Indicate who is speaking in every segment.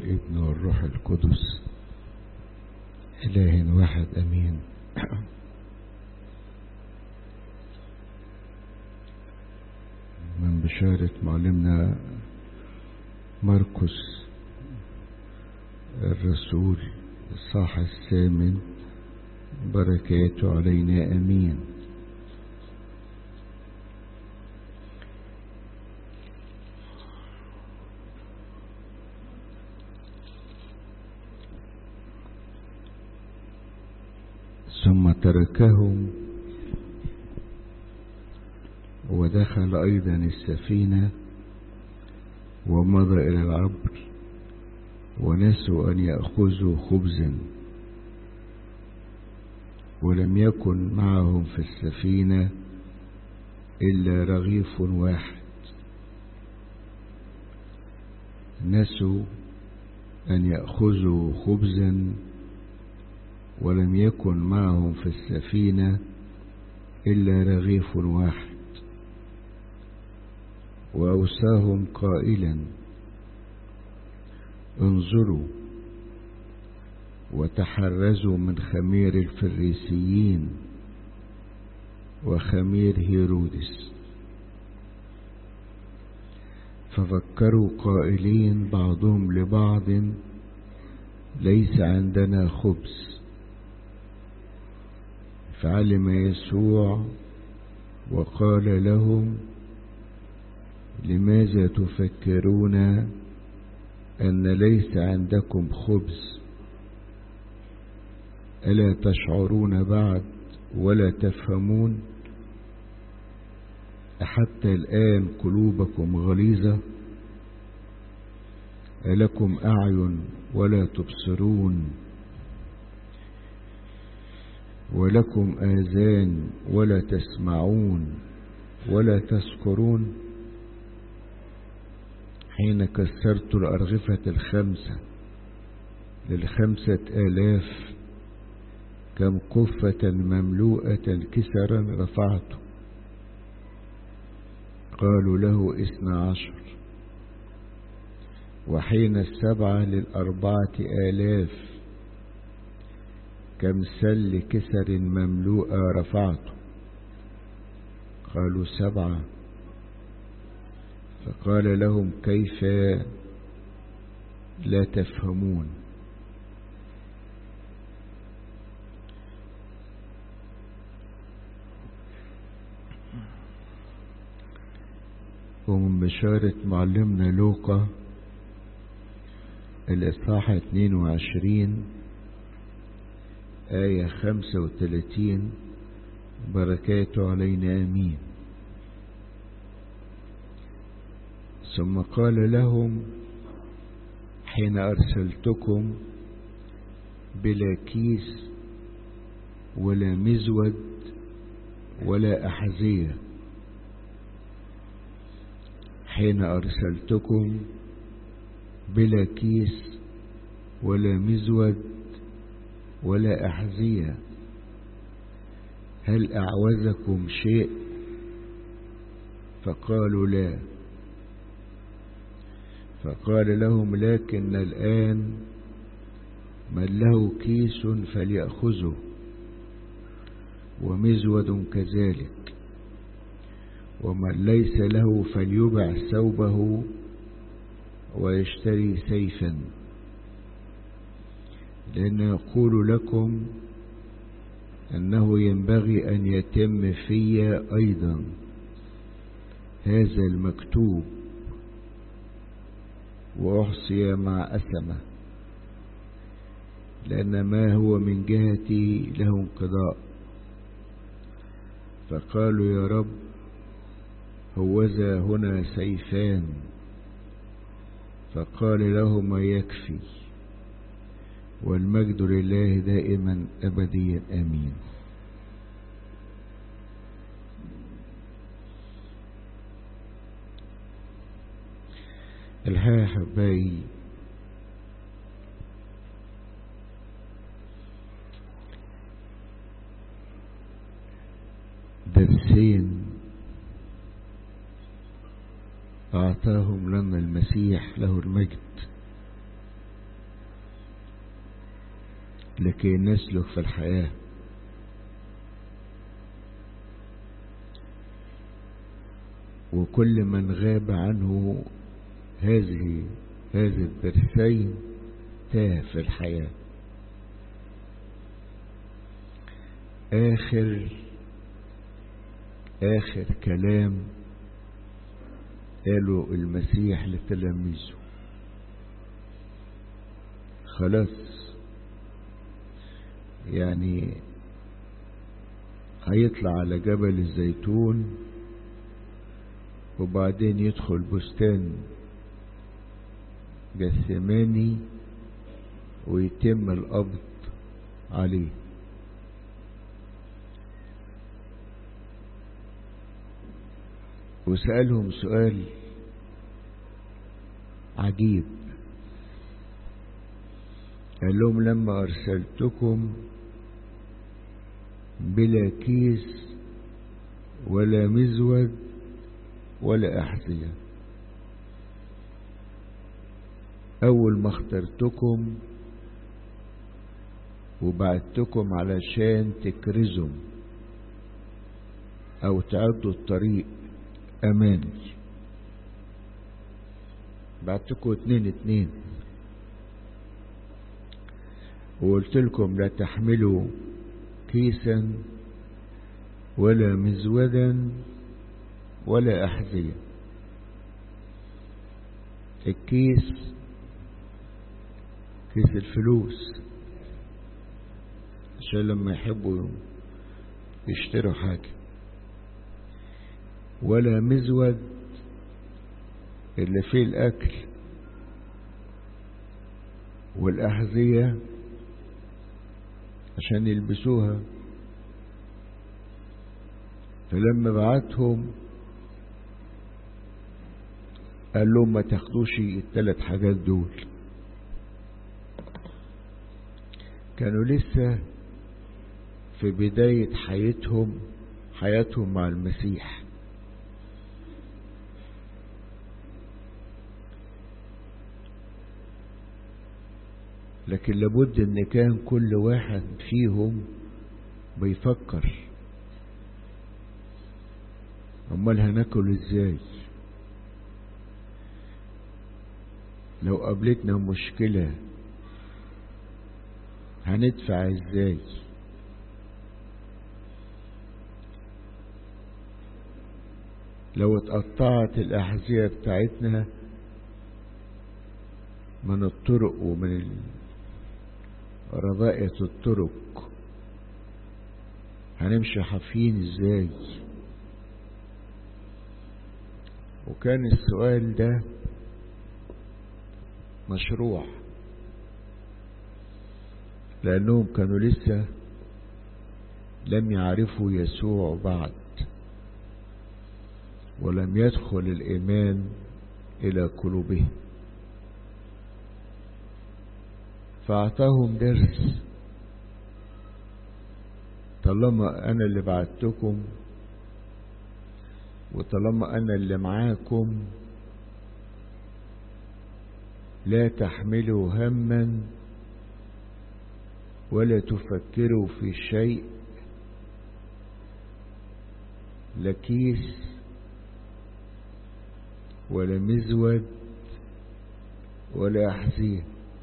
Speaker 1: والابن والروح القدس إله واحد أمين من بشارة معلمنا مرقس الرسول الصاح الثامن بركاته علينا أمين ثم تركهم ودخل أيضا السفينة ومضى إلى العبر ونسوا أن يأخذوا خبزا ولم يكن معهم في السفينة إلا رغيف واحد نسوا أن يأخذوا خبزا ولم يكن معهم في السفينة إلا رغيف واحد وأوصاهم قائلا انظروا وتحرزوا من خمير الفريسيين وخمير هيرودس ففكروا قائلين بعضهم لبعض ليس عندنا خبز فعلم يسوع وقال لهم لماذا تفكرون أن ليس عندكم خبز ألا تشعرون بعد ولا تفهمون حتى الآن قلوبكم غليظة ألكم أعين ولا تبصرون ولكم آذان ولا تسمعون ولا تذكرون حين كسرت الأرغفة الخمسة للخمسة آلاف كم قفة مملوءة كسرا رفعته قالوا له اثنى عشر وحين السبعة للأربعة آلاف كم سل كسر مملوءة رفعته قالوا سبعة فقال لهم كيف لا تفهمون ومن بشارة معلمنا لوقا الإصحاح 22 آية 35 بركاته علينا آمين ثم قال لهم حين أرسلتكم بلا كيس ولا مزود ولا أحذية حين أرسلتكم بلا كيس ولا مزود ولا أحذية هل أعوزكم شيء فقالوا لا فقال لهم لكن الآن من له كيس فليأخذه ومزود كذلك ومن ليس له فليبع ثوبه ويشتري سيفا لأن يقول لكم أنه ينبغي أن يتم في أيضا هذا المكتوب وأحصي مع أسمة لأن ما هو من جهتي له انقضاء فقالوا يا رب هوذا هنا سيفان فقال لهما يكفي والمجد لله دائما أبديا آمين الحقيقة حبايبي درسين أعطاهم لنا المسيح له المجد لكي نسلك في الحياة وكل من غاب عنه هذه هذه الدرسين تاه في الحياة آخر آخر كلام قاله المسيح لتلاميذه خلاص يعني هيطلع على جبل الزيتون وبعدين يدخل بستان جثماني ويتم القبض عليه وسألهم سؤال عجيب قال لهم لما أرسلتكم بلا كيس ولا مزود ولا أحذية أول ما اخترتكم وبعتكم علشان تكرزوا أو تعدوا الطريق أماني بعتكم اتنين اتنين وقلت لكم لا تحملوا كيسا ولا مزودا ولا أحذية الكيس كيس الفلوس عشان لما يحبوا يشتروا حاجة ولا مزود اللي فيه الأكل والأحذية عشان يلبسوها فلما بعتهم قال لهم ما تاخدوش الثلاث حاجات دول كانوا لسه في بداية حياتهم حياتهم مع المسيح لكن لابد ان كان كل واحد فيهم بيفكر امال هناكل ازاي لو قابلتنا مشكلة هندفع ازاي لو اتقطعت الأحذية بتاعتنا من الطرق ومن رضائة الطرق هنمشي حافين ازاي وكان السؤال ده مشروع لأنهم كانوا لسه لم يعرفوا يسوع بعد ولم يدخل الإيمان إلى قلوبهم فأعطاهم درس طالما أنا اللي بعتكم وطالما أنا اللي معاكم لا تحملوا هما ولا تفكروا في شيء لا كيس ولا مزود ولا أحذية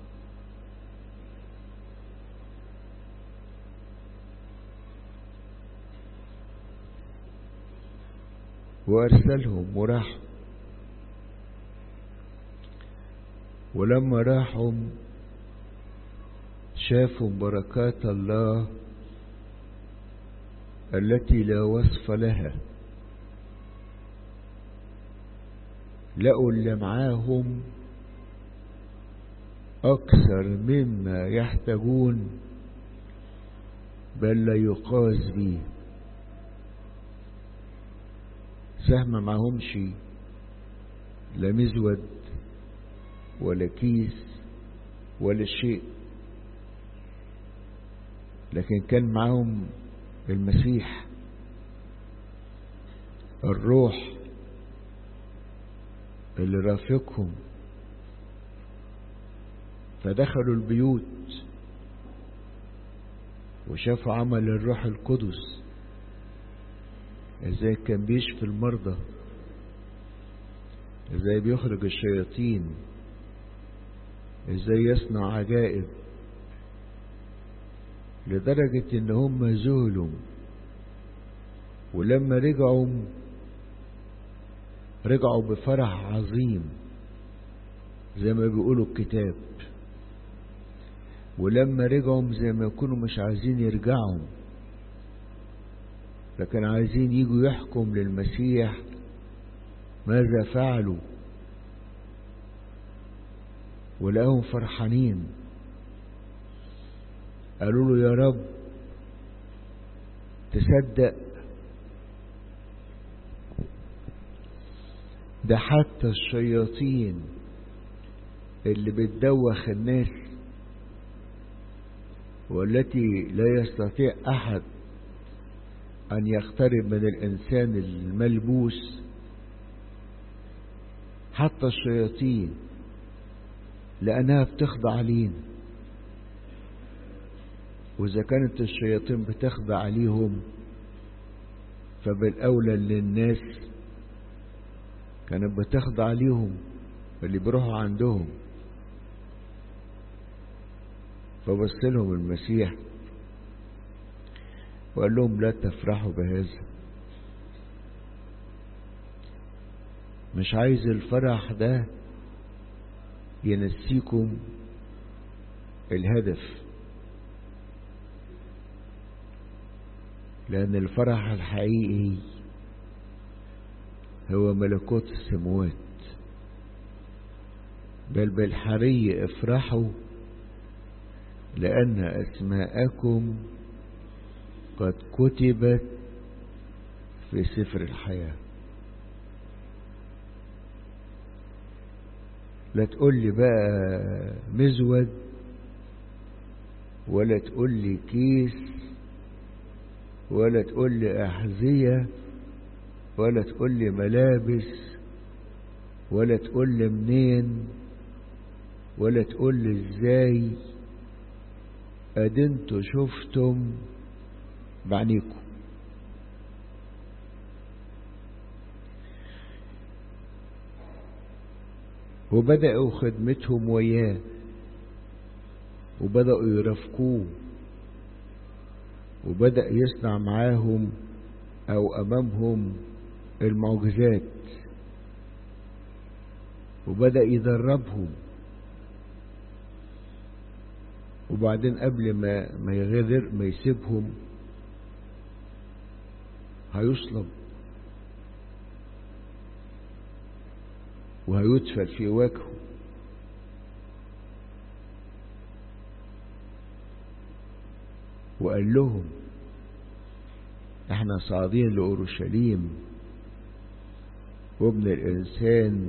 Speaker 1: وأرسلهم وراحوا ولما راحوا شافوا بركات الله التي لا وصف لها لقوا اللي معاهم أكثر مما يحتاجون بل لا يقاس به سهم معهمش لا مزود ولا كيس ولا شيء لكن كان معهم المسيح الروح اللي رافقهم فدخلوا البيوت وشافوا عمل الروح القدس ازاي كان بيشفي المرضى ازاي بيخرج الشياطين ازاي يصنع عجائب لدرجة ان هم ذهلوا ولما رجعوا رجعوا بفرح عظيم زي ما بيقولوا الكتاب ولما رجعوا زي ما يكونوا مش عايزين يرجعوا لكن عايزين يجوا يحكم للمسيح ماذا فعلوا ولقاهم فرحانين قالوا له يا رب تصدق ده حتى الشياطين اللي بتدوخ الناس والتي لا يستطيع أحد أن يقترب من الإنسان الملبوس حتى الشياطين لأنها بتخضع لينا وإذا كانت الشياطين بتخضع ليهم فبالأولى للناس كانت بتخضع ليهم اللي بيروحوا عندهم فبص لهم المسيح وقال لهم لا تفرحوا بهذا مش عايز الفرح ده ينسيكم الهدف لأن الفرح الحقيقي هو ملكوت السموات بل بالحري افرحوا لأن أسماءكم قد كتبت في سفر الحياة لا تقول لي بقى مزود ولا تقول لي كيس ولا تقول لي أحذية ولا تقول لي ملابس ولا تقول لي منين ولا تقول لي ازاي ادنتوا شفتم بعينيكم وبدأوا خدمتهم وياه وبدأوا يرافقوه وبدأ يصنع معاهم أو أمامهم المعجزات وبدأ يدربهم وبعدين قبل ما ما يغادر ما يسيبهم هيصلب وهيدفن في وجهه وقال لهم احنا صاعدين لأورشليم وابن الإنسان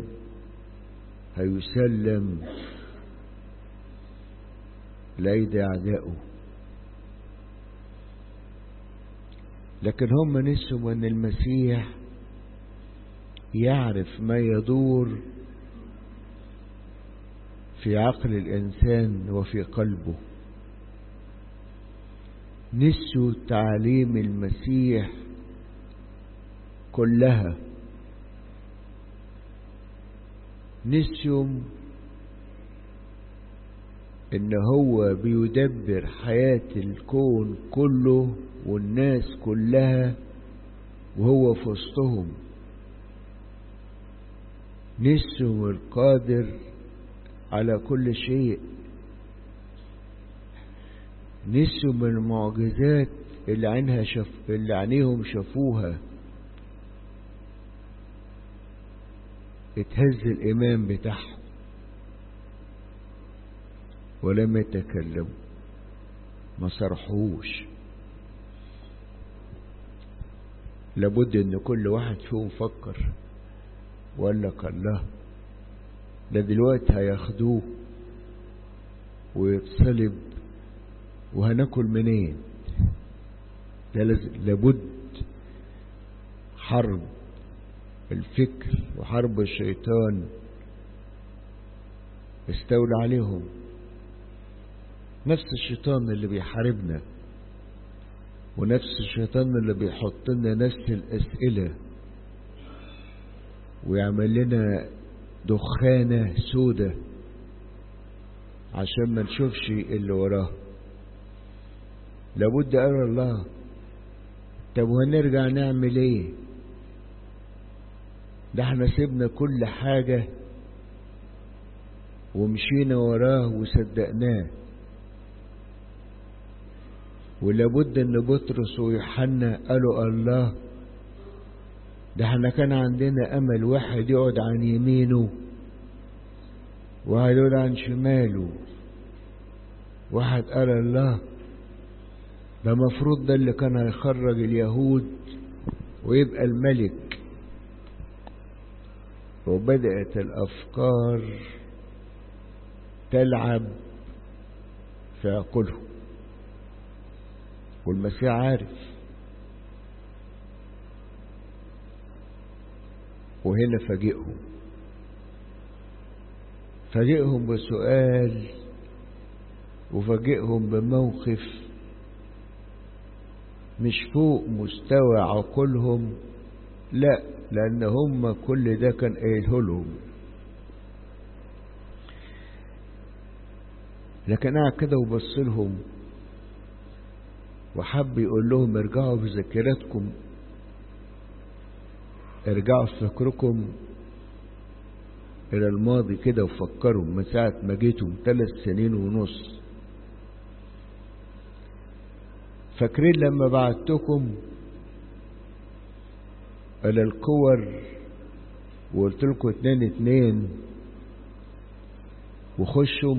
Speaker 1: هيسلم لأيدي أعدائه لكن هم نسوا أن المسيح يعرف ما يدور في عقل الإنسان وفي قلبه نسوا تعاليم المسيح كلها نسوا ان هو بيدبر حياة الكون كله والناس كلها وهو في وسطهم نسوا القادر على كل شيء نسوا من المعجزات اللي عينها شف... اللي عينيهم شافوها اتهز الإمام بتاعهم ولم يتكلموا ما صرحوش لابد ان كل واحد فيهم فكر ولا قال له ده دلوقتي هياخدوه ويتصلب وهناكل منين ده لابد حرب الفكر وحرب الشيطان استولى عليهم نفس الشيطان اللي بيحاربنا ونفس الشيطان اللي بيحط لنا نفس الأسئلة ويعمل لنا دخانة سودة عشان ما نشوفش اللي وراه لابد أرى الله طب وهنرجع نعمل ايه ده احنا سيبنا كل حاجة ومشينا وراه وصدقناه ولابد ان بطرس ويوحنا قالوا الله ده احنا كان عندنا امل واحد يقعد عن يمينه واحد يقعد عن شماله واحد قال الله ده مفروض ده اللي كان هيخرج اليهود ويبقى الملك وبدأت الأفكار تلعب في عقولهم والمسيح عارف وهنا فاجئهم فاجئهم بسؤال وفاجئهم بموقف مش فوق مستوى عقولهم لا لأن هم كل ده كان قايله لهم لكن قاعد كده وبص لهم وحب يقول لهم ارجعوا بذاكرتكم ارجعوا في فكركم إلى الماضي كده وفكروا من ساعة ما جيتم ثلاث سنين ونص فاكرين لما بعتكم إلى الكور وقلت لكم اتنين اتنين وخشوا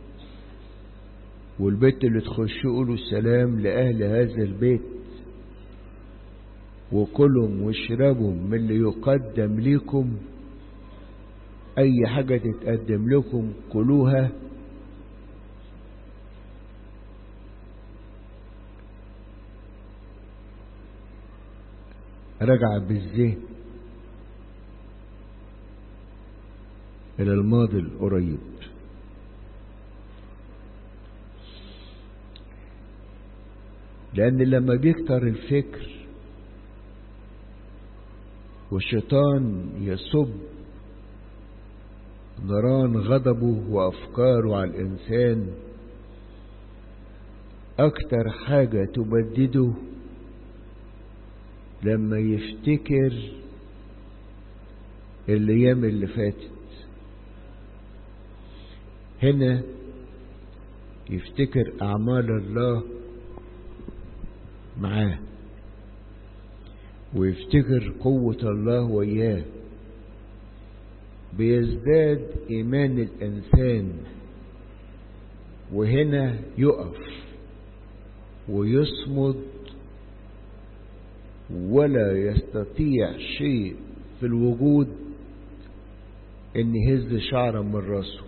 Speaker 1: والبيت اللي تخشوا قولوا السلام لأهل هذا البيت وكلوا واشربوا من اللي يقدم لكم أي حاجة تتقدم لكم كلوها رجع بالذهن إلى الماضي القريب لأن لما بيكتر الفكر والشيطان يصب نيران غضبه وأفكاره على الإنسان أكتر حاجة تبدده لما يفتكر الأيام اللي فاتت هنا يفتكر أعمال الله معاه ويفتكر قوة الله وياه بيزداد إيمان الإنسان وهنا يقف ويصمد ولا يستطيع شيء في الوجود ان يهز شعرا من راسه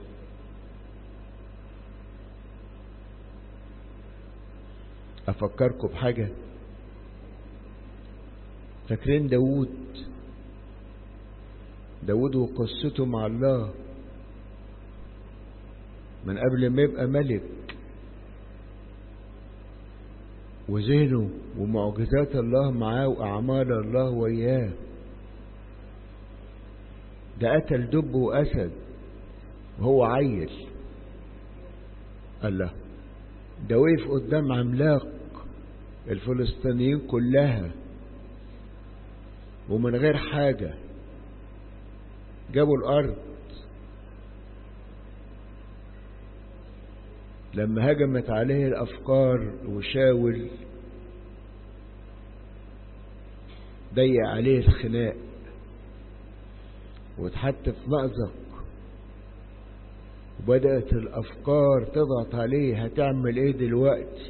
Speaker 1: افكركم بحاجة فاكرين داود داود وقصته مع الله من قبل ما يبقى ملك وذهنه ومعجزات الله معاه وأعمال الله وياه ده قتل دب وأسد وهو عيل قال له ده وقف قدام عملاق الفلسطينيين كلها ومن غير حاجة جابوا الأرض لما هجمت عليه الأفكار وشاول ضيق عليه الخناق واتحط في مأزق وبدأت الأفكار تضغط عليه هتعمل ايه دلوقتي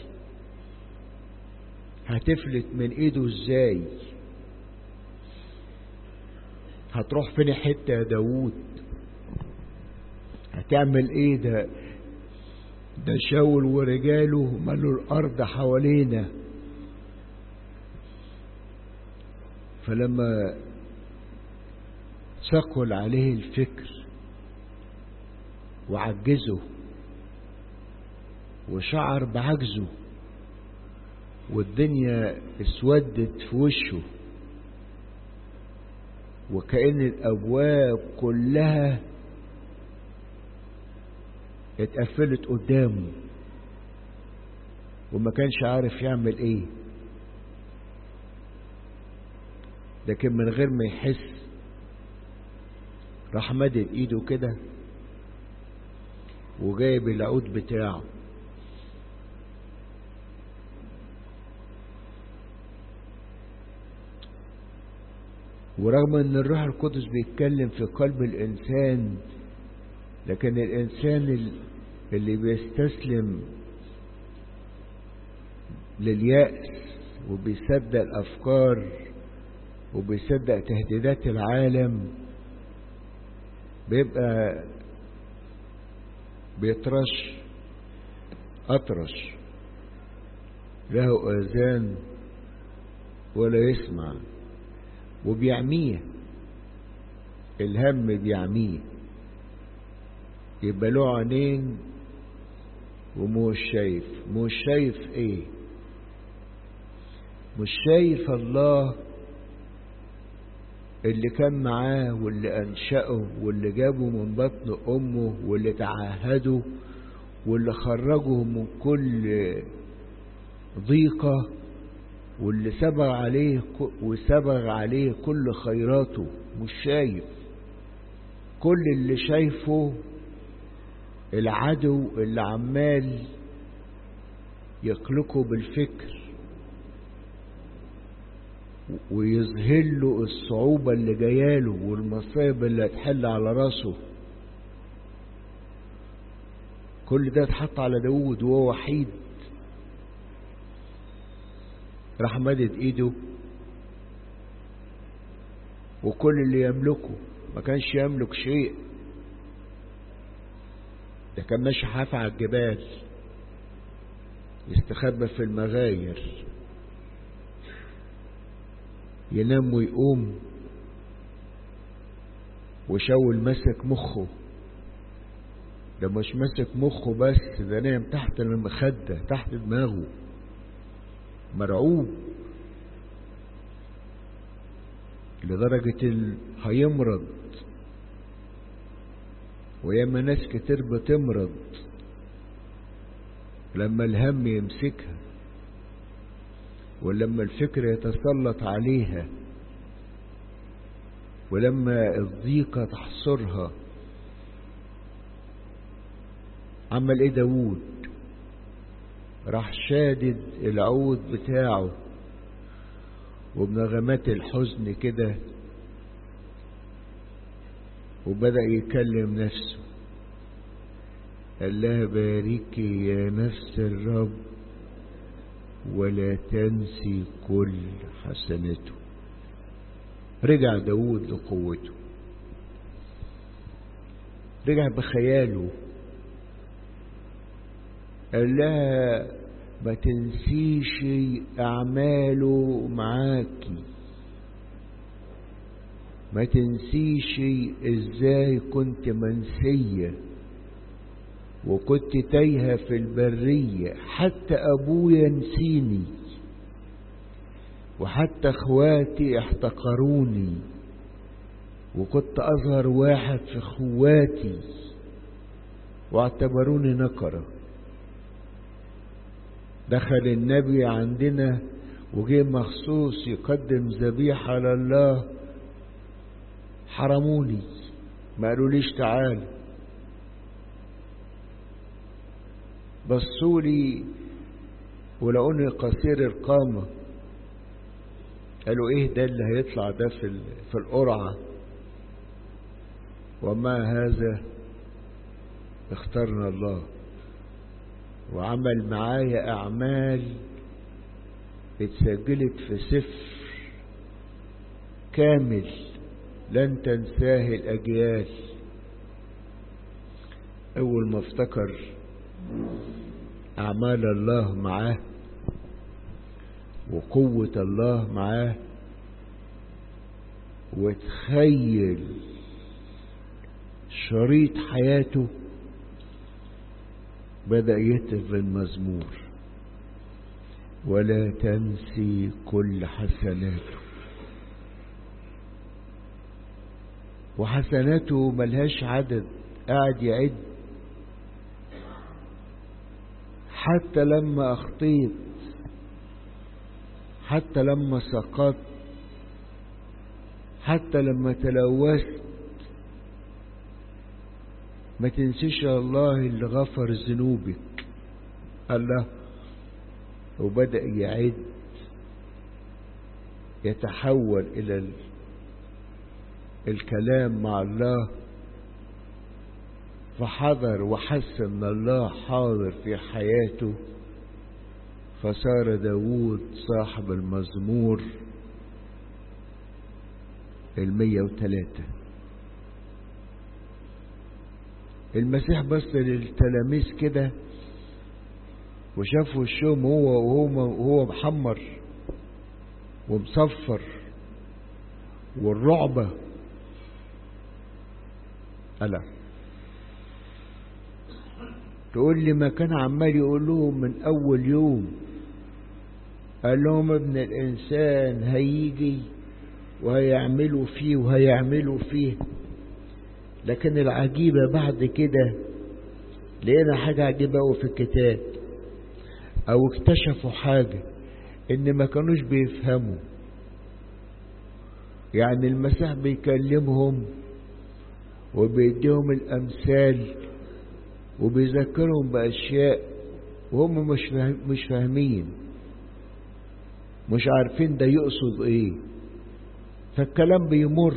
Speaker 1: هتفلت من ايده ازاي هتروح فين حتة يا داوود هتعمل ايه ده ده شاول ورجاله ملوا الأرض حوالينا فلما ثقل عليه الفكر وعجزه وشعر بعجزه والدنيا اسودت في وشه وكأن الأبواب كلها اتقفلت قدامه وما كانش عارف يعمل ايه لكن من غير ما يحس راح مدد ايده كده وجايب العود بتاعه ورغم ان الروح القدس بيتكلم في قلب الانسان لكن الانسان اللي بيستسلم لليأس وبيصدق الافكار وبيصدق تهديدات العالم بيبقى بيطرش أطرش له آذان ولا يسمع وبيعميه الهم بيعميه يبقى له عينين ومش شايف مش شايف ايه مش شايف الله اللي كان معاه واللي أنشأه واللي جابه من بطن أمه واللي تعهده واللي خرجه من كل ضيقة واللي سبغ عليه وسبغ عليه كل خيراته مش شايف كل اللي شايفه العدو اللي عمال يقلقه بالفكر ويظهر له الصعوبة اللي جاياله والمصايب اللي هتحل على راسه كل ده اتحط على داود وهو وحيد راح مدد ايده وكل اللي يملكه ما كانش يملك شيء ده كان ماشي حافي على الجبال يستخبى في المغاير ينام ويقوم وشاول مسك مخه ده مش مسك مخه بس ده نام تحت المخدة تحت دماغه مرعوب لدرجة ال... هيمرض وياما ناس كتير بتمرض لما الهم يمسكها ولما الفكر يتسلط عليها ولما الضيقة تحصرها عمل ايه داود راح شادد العود بتاعه وبنغمات الحزن كده وبدأ يكلم نفسه قال لها باركي يا نفس الرب ولا تنسي كل حسنته رجع داود لقوته رجع بخياله قال لها ما تنسيش أعماله معاكي ما تنسيش ازاي كنت منسية وكنت تايهة في البرية حتى أبويا نسيني وحتى اخواتي احتقروني وكنت أصغر واحد في اخواتي واعتبروني نكره دخل النبي عندنا وجه مخصوص يقدم ذبيحة لله حرموني ما قالوليش تعال بصولي ولقوني قصير القامة قالوا ايه ده اللي هيطلع ده في في القرعة وما هذا اخترنا الله وعمل معايا أعمال اتسجلت في سفر كامل لن تنساه الأجيال أول ما افتكر أعمال الله معاه وقوة الله معاه وتخيل شريط حياته بدأ يهتف بالمزمور ولا تنسي كل حسناته وحسناته ملهاش عدد قاعد يعد حتى لما أخطيت حتى لما سقطت حتى لما تلوثت ما تنسيش الله اللي غفر ذنوبك الله وبدأ يعد يتحول إلى ال... الكلام مع الله فحضر وحس ان الله حاضر في حياته فصار داود صاحب المزمور المية وثلاثة المسيح بص للتلاميذ كده وشاف وشهم هو وهو وهو محمر ومصفر والرعبة ألا تقول لي ما كان عمال يقول لهم من أول يوم قال لهم ابن الإنسان هيجي وهيعملوا فيه وهيعملوا فيه لكن العجيبة بعد كده لقينا حاجة عجيبة أوي في الكتاب أو اكتشفوا حاجة إن ما كانوش بيفهموا يعني المسيح بيكلمهم وبيديهم الأمثال وبيذكرهم بأشياء وهم مش مش فاهمين مش عارفين ده يقصد ايه فالكلام بيمر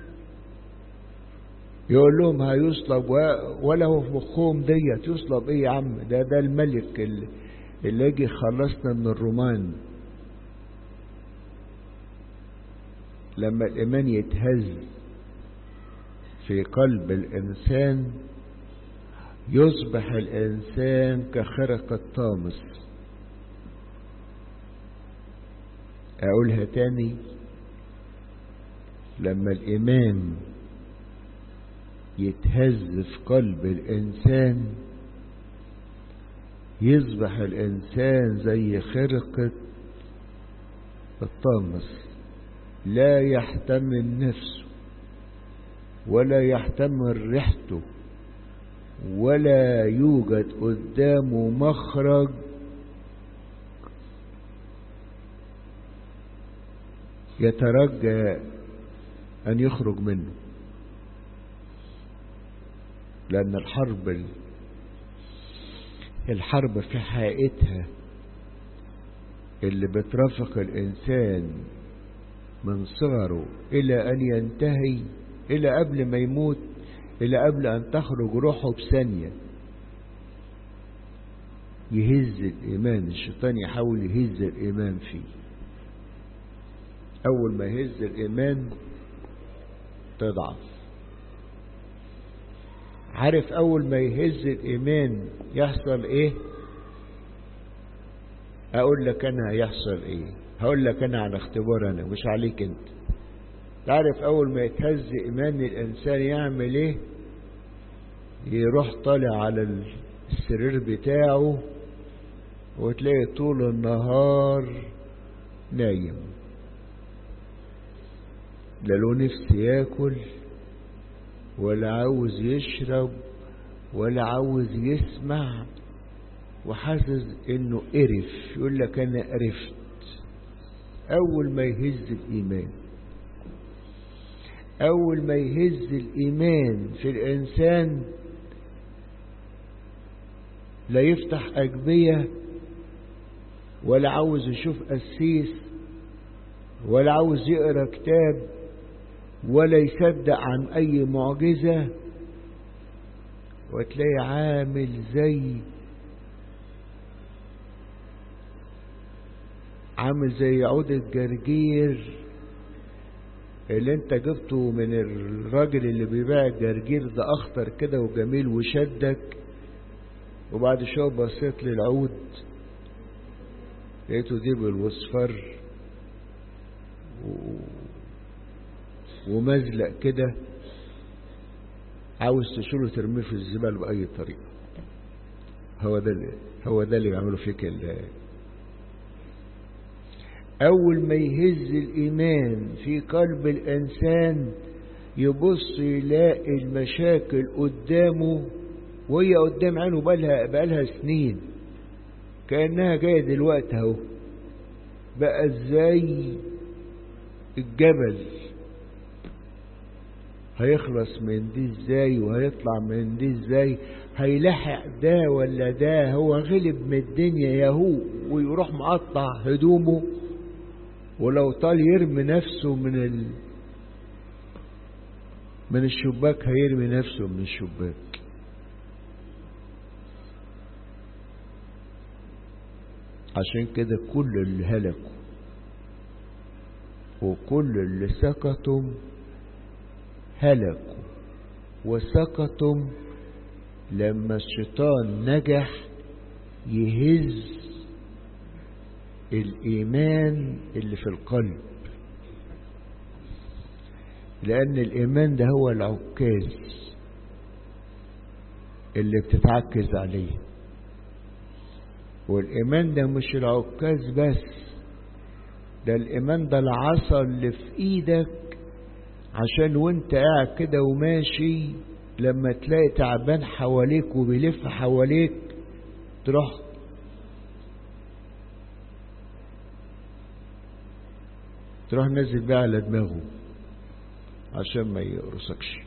Speaker 1: يقول لهم هيصلب ولا هو في مخهم ديت يصلب ايه يا عم ده ده الملك اللي, اللي يجي خلصنا من الرومان لما الإيمان يتهز في قلب الإنسان يصبح الإنسان كخرق الطامس أقولها تاني لما الإيمان يتهز في قلب الإنسان يصبح الإنسان زي خرقة الطامس لا يحتمل نفسه ولا يحتمل ريحته ولا يوجد قدامه مخرج يترجى أن يخرج منه لأن الحرب الحرب في حقيقتها اللي بترافق الإنسان من صغره إلى أن ينتهي إلى قبل ما يموت إلى قبل أن تخرج روحه بثانية يهز الإيمان الشيطان يحاول يهز الإيمان فيه أول ما يهز الإيمان تضعف عارف أول ما يهز الإيمان يحصل إيه أقول لك أنا هيحصل إيه هقول لك أنا على اختبار أنا مش عليك أنت تعرف أول ما يتهز إيمان الإنسان يعمل إيه يروح طالع على السرير بتاعه وتلاقي طول النهار نايم لا له نفس ياكل ولا عاوز يشرب ولا عاوز يسمع وحاسس انه قرف يقول لك انا قرفت اول ما يهز الايمان اول ما يهز الايمان في الانسان لا يفتح اجبيه ولا عاوز يشوف قسيس ولا عاوز يقرا كتاب ولا يصدق عن اي معجزه وتلاقي عامل زي عامل زي عود الجرجير اللي انت جبته من الراجل اللي بيبيع الجرجير ده اخضر كده وجميل وشدك وبعد شويه بصيت للعود لقيته ديب الوصفر و... ومزلق كده عاوز تشيله ترميه في الزبال بأي طريقة هو ده اللي هو ده اللي بيعملوا فيك أول ما يهز الإيمان في قلب الإنسان يبص يلاقي المشاكل قدامه وهي قدام عينه بقالها, بقالها سنين كأنها جاية دلوقتي اهو بقى زي الجبل هيخلص من دي ازاي وهيطلع من دي ازاي هيلحق ده ولا ده هو غلب من الدنيا ياهو ويروح مقطع هدومه ولو طال يرمي نفسه من ال... من الشباك هيرمي نفسه من الشباك عشان كده كل اللي هلكوا وكل اللي سقطوا هلكوا وسقطوا لما الشيطان نجح يهز الإيمان اللي في القلب لأن الإيمان ده هو العكاز اللي بتتعكز عليه والإيمان ده مش العكاز بس ده الإيمان ده العصا اللي في إيدك عشان وانت قاعد كده وماشي لما تلاقي تعبان حواليك وبيلف حواليك تروح تروح نزل بيه على دماغه عشان ما يقرصكش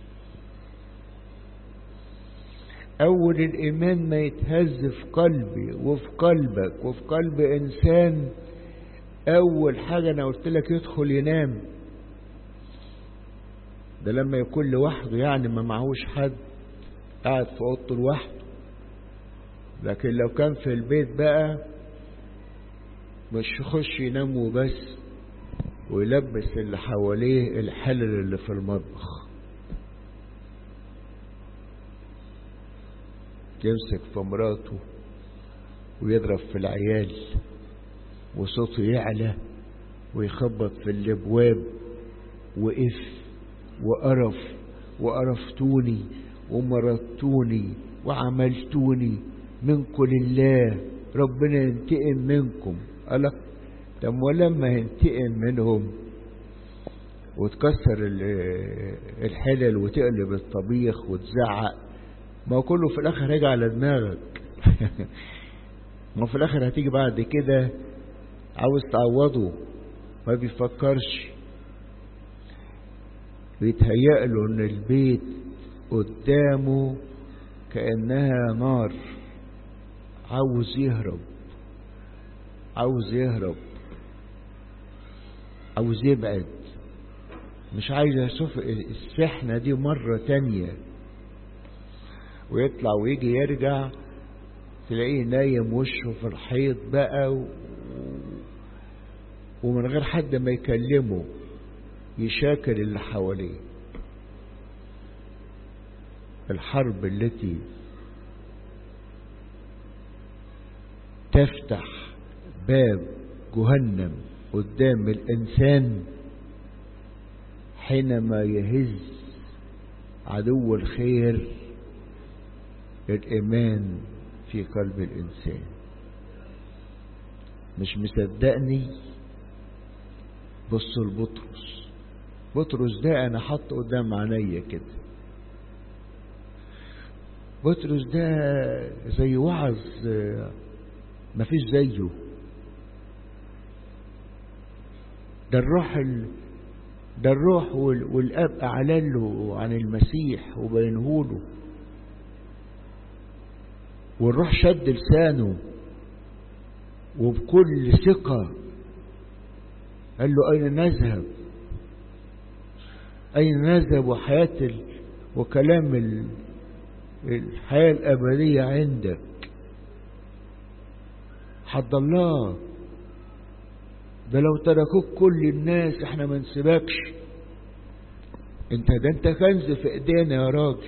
Speaker 1: أول الإيمان ما يتهز في قلبي وفي قلبك وفي قلب إنسان أول حاجة أنا قلت لك يدخل ينام ده لما يكون لوحده يعني ما معهوش حد قاعد في اوضته لوحده لكن لو كان في البيت بقى مش يخش ينام وبس ويلبس اللي حواليه الحلل اللي في المطبخ يمسك في مراته ويضرب في العيال وصوته يعلى ويخبط في الابواب وقف وقرف وقرفتوني ومرضتوني وعملتوني منكم لله ربنا ينتقم منكم قال طب ولما ينتقم منهم وتكسر الحلل وتقلب الطبيخ وتزعق ما هو كله في الاخر هيجي على دماغك ما في الاخر هتيجي بعد كده عاوز تعوضه ما بيفكرش بيتهيأ له ان البيت قدامه كأنها نار عاوز يهرب عاوز يهرب عاوز يبعد مش عايز يشوف السحنة دي مرة تانية ويطلع ويجي يرجع تلاقيه نايم وشه في الحيط بقى و... ومن غير حد ما يكلمه يشاكل اللي حواليه الحرب التي تفتح باب جهنم قدام الإنسان حينما يهز عدو الخير الإيمان في قلب الإنسان مش مصدقني بصوا لبطرس بطرس ده أنا حط قدام عينيا كده بطرس ده زي وعظ مفيش زيه ده الروح ال... ده الروح وال... والاب اعلن له عن المسيح وبينه له والروح شد لسانه وبكل ثقة قال له أين نذهب أين نذهب وحياة ال... وكلام ال... الحياة الأبدية عندك حد الله ده لو تركوك كل الناس احنا ما نسيبكش انت ده انت كنز في ايدينا يا راجل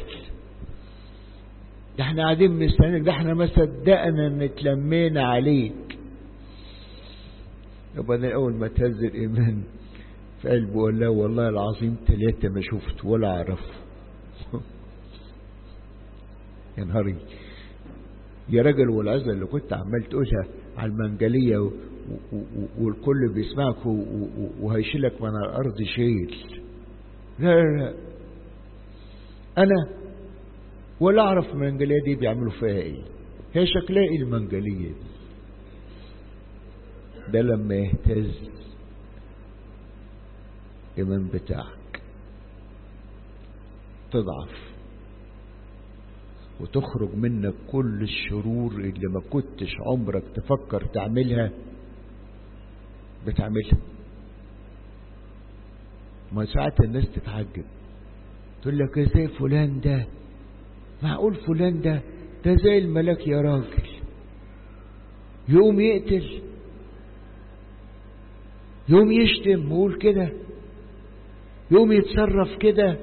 Speaker 1: ده احنا قاعدين مستنيك ده احنا ما صدقنا ان اتلمينا عليك يبقى انا اول ما تهز الايمان في قلبه ولا لا والله العظيم ثلاثة ما شفت ولا اعرفه يا نهاري يا راجل والعزة اللي كنت عمال تقولها على المنجلية والكل بيسمعك وهيشيلك من الأرض شيل لا لا لا أنا ولا أعرف المنجلية دي بيعملوا فيها إيه هي شكلها إيه المنجلية دي ده لما يهتز الإيمان بتاعك تضعف وتخرج منك كل الشرور اللي ما كنتش عمرك تفكر تعملها بتعملها ما ساعات الناس تتعجب تقول لك ازاي فلان ده معقول فلان ده ده زي الملاك يا راجل يقوم يقتل يقوم يشتم ويقول كده يقوم يتصرف كده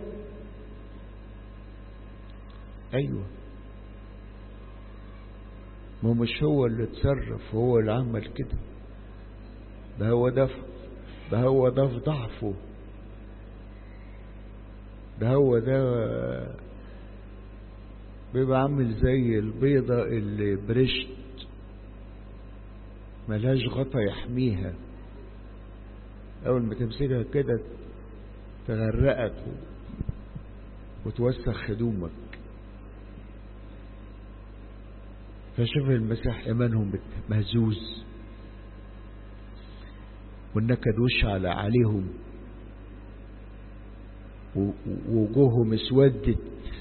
Speaker 1: ايوه ما مش هو اللي اتصرف هو اللي عمل كده ده هو ده ده هو ده في ضعفه ده هو ده بيبقى عامل زي البيضة اللي برشت ملهاش غطا يحميها أول ما تمسكها كده تغرقك وتوسخ هدومك فشوف المسيح إيمانهم مهزوز والنكد وش على عليهم ووجوههم اسودت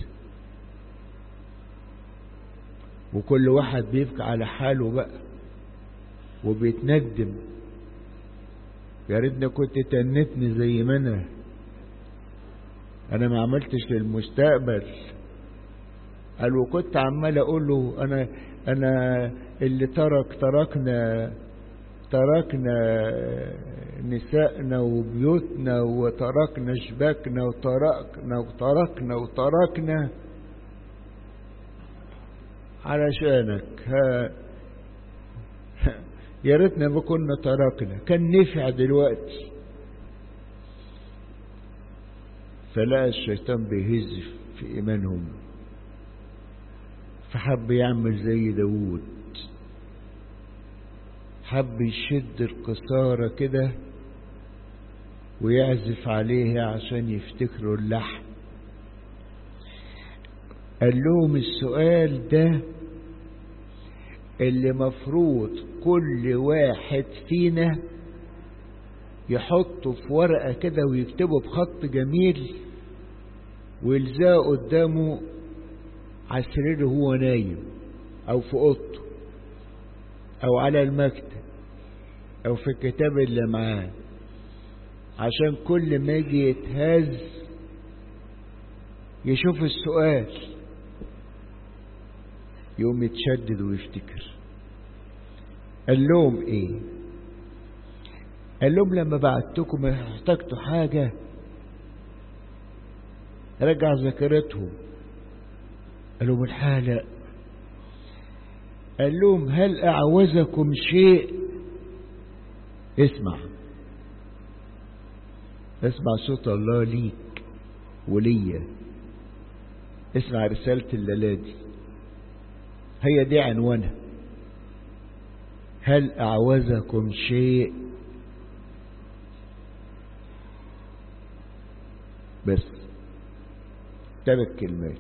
Speaker 1: وكل واحد بيبكي على حاله بقى وبيتندم يا ريتني كنت تنتني زي ما انا انا ما عملتش للمستقبل قال وكنت عمال اقول له انا انا اللي ترك تركنا تركنا نسائنا وبيوتنا وتركنا شباكنا وتركنا وتركنا وتركنا علشانك ها يا ريتنا ما كنا تركنا كان نفع دلوقتي فلقى الشيطان بيهز في ايمانهم فحب يعمل زي داوود حب يشد القصارة كده ويعزف عليها عشان يفتكروا اللحن قال لهم السؤال ده اللي مفروض كل واحد فينا يحطه في ورقة كده ويكتبه بخط جميل ويلزقه قدامه على السرير وهو نايم او في اوضته او على المكتب او في الكتاب اللي معاه عشان كل ما يجي يتهز يشوف السؤال يقوم يتشدد ويفتكر قال لهم ايه قال لهم لما بعتكم احتجتوا حاجة رجع ذاكرتهم قال لهم الحالة قال لهم هل أعوزكم شيء اسمع اسمع صوت الله ليك وليا اسمع رسالة الليلة هي دي عنوانها هل أعوزكم شيء بس ثلاث كلمات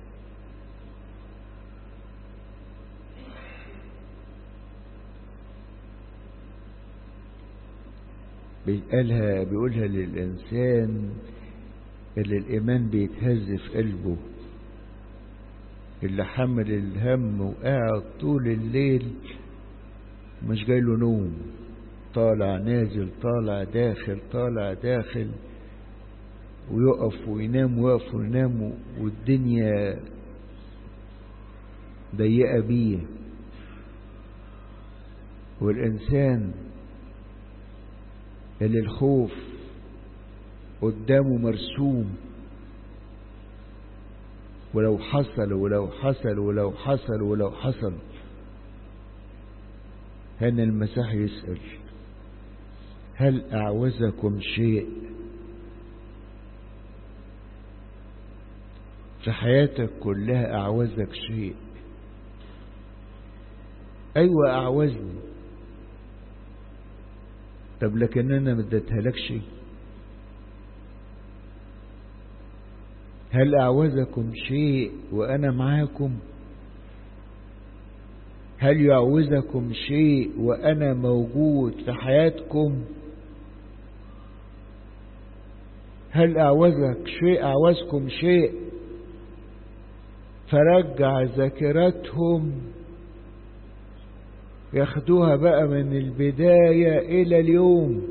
Speaker 1: بيقالها بيقولها للإنسان اللي الإيمان بيتهز في قلبه اللي حمل الهم وقاعد طول الليل مش جاي له نوم طالع نازل طالع داخل طالع داخل ويقف وينام ويقف وينام والدنيا ضيقة بيه والإنسان اللي الخوف قدامه مرسوم ولو حصل ولو حصل ولو حصل ولو حصل هنا المسيح يسأل هل أعوزكم شيء في حياتك كلها أعوزك شيء أيوة أعوزني طب لكن انا ما اديتهالكش هل اعوزكم شيء وانا معاكم هل يعوزكم شيء وانا موجود في حياتكم هل اعوزك شيء اعوزكم شيء فرجع ذاكرتهم ياخدوها بقى من البداية إلى اليوم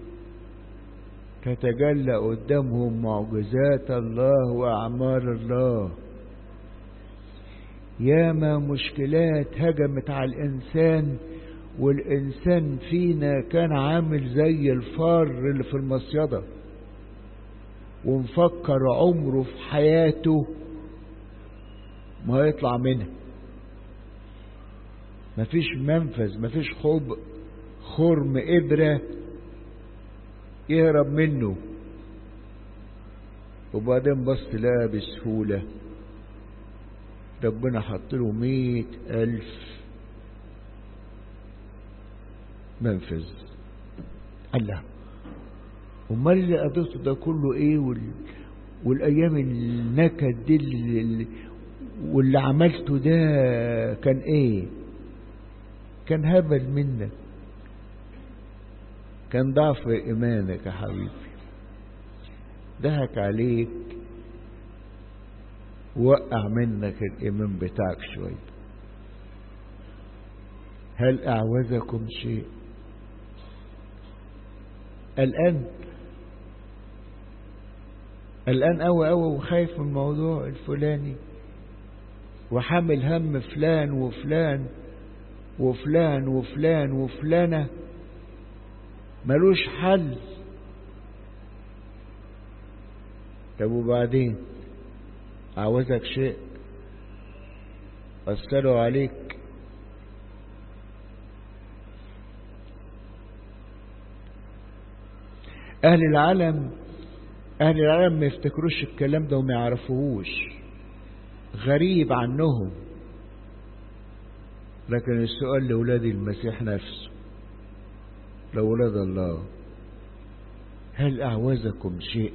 Speaker 1: تتجلى قدامهم معجزات الله وأعمال الله ياما مشكلات هجمت على الإنسان والإنسان فينا كان عامل زي الفار اللي في المصيدة ومفكر عمره في حياته ما يطلع منها مفيش منفذ مفيش خب خرم إبرة يهرب منه وبعدين بص لها بسهولة ربنا حط له مية ألف منفذ الله امال اللي قضيته ده كله ايه وال... والايام النكد دي اللي... واللي عملته ده كان ايه كان هبل منك كان ضعف ايمانك يا حبيبي ضحك عليك وقع منك الايمان بتاعك شويه هل اعوزكم شيء الان الان قوي قوي وخايف من الموضوع الفلاني وحامل هم فلان وفلان وفلان وفلان وفلانة ملوش حل طب وبعدين عاوزك شيء أثروا عليك أهل العالم أهل العالم ما يفتكروش الكلام ده وما يعرفوهوش غريب عنهم لكن السؤال لأولاد المسيح نفسه لأولاد الله هل أعوزكم شيء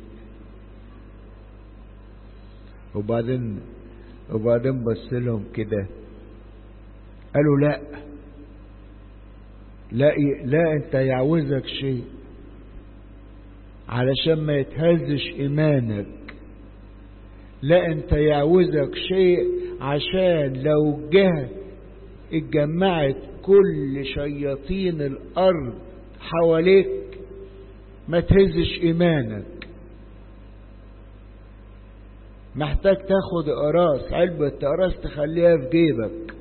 Speaker 1: وبعدين وبعدين بص لهم كده قالوا لا لا لا انت يعوزك شيء علشان ما يتهزش ايمانك لا انت يعوزك شيء عشان لو جه اتجمعت كل شياطين الارض حواليك ما تهزش ايمانك محتاج تاخد قراص علبة قراص تخليها في جيبك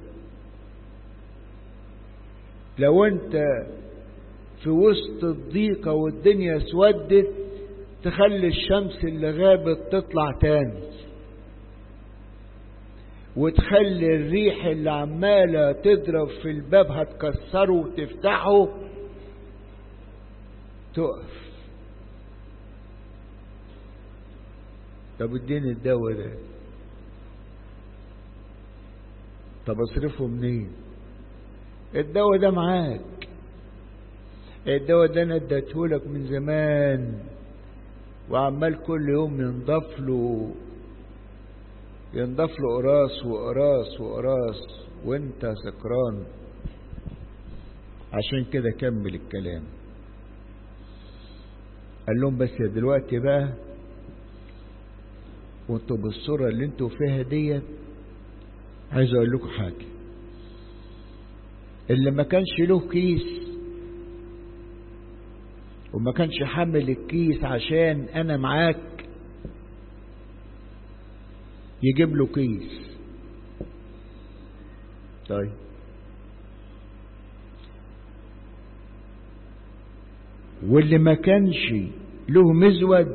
Speaker 1: لو انت في وسط الضيقة والدنيا اسودت تخلي الشمس اللي غابت تطلع تاني وتخلي الريح اللي عمالة تضرب في الباب هتكسره وتفتحه تقف طب اديني الدواء ده طب اصرفه منين الدواء ده معاك الدواء ده انا اديتهولك من زمان وعمال كل يوم ينضاف له ينضاف له قراص وقراص وقراص وانت سكران عشان كده كمل الكلام قال لهم بس دلوقتي بقى وانتوا بالصورة اللي انتوا فيها ديت عايز اقول لكم حاجة اللي ما كانش له كيس وما كانش حمل الكيس عشان انا معاك يجيب له كيس طيب واللي ما كانش له مزود